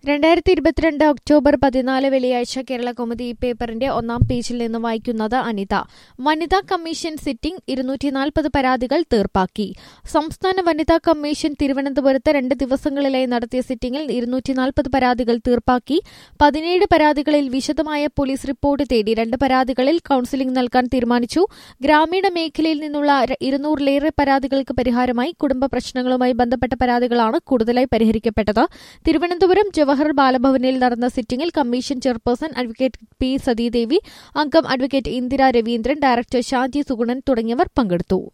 രണ്ടായിരത്തി ഇരുപത്തിരണ്ട് ഒക്ടോബർ പതിനാല് വെള്ളിയാഴ്ച കേരള കൗമുദി പേപ്പറിന്റെ ഒന്നാം പേജിൽ നിന്ന് വായിക്കുന്നത് അനിത വനിതാ കമ്മീഷൻ സിറ്റിംഗ് ഇരുന്നൂറ്റി നാൽപ്പത് പരാതികൾ തീർപ്പാക്കി സംസ്ഥാന വനിതാ കമ്മീഷൻ തിരുവനന്തപുരത്ത് രണ്ട് ദിവസങ്ങളിലായി നടത്തിയ സിറ്റിംഗിൽ ഇരുന്നൂറ്റി നാൽപ്പത് പരാതികൾ തീർപ്പാക്കി പതിനേഴ് പരാതികളിൽ വിശദമായ പോലീസ് റിപ്പോർട്ട് തേടി രണ്ട് പരാതികളിൽ കൌൺസിലിംഗ് നൽകാൻ തീരുമാനിച്ചു ഗ്രാമീണ മേഖലയിൽ നിന്നുള്ള ര- ഇരുന്നൂറിലേറെ പരാതികൾക്ക് പരിഹാരമായി കുടുംബ പ്രശ്നങ്ങളുമായി ബന്ധപ്പെട്ട പരാതികളാണ് കൂടുതലായി പരിഹരിക്കപ്പെട്ടത് തിരുവനന്തപുരം ജവഹർ ബാലഭവനിൽ നടന്ന സിറ്റിംഗിൽ commission chairperson advocate P Sathidevi അംഗം അഡ്വക്കേറ്റ് ഇന്ദിര രവീന്ദ്രൻ ഡയറക്ടർ ഷാജി സുഗുണൻ തുടങ്ങിയവർ പങ്കെടുത്തു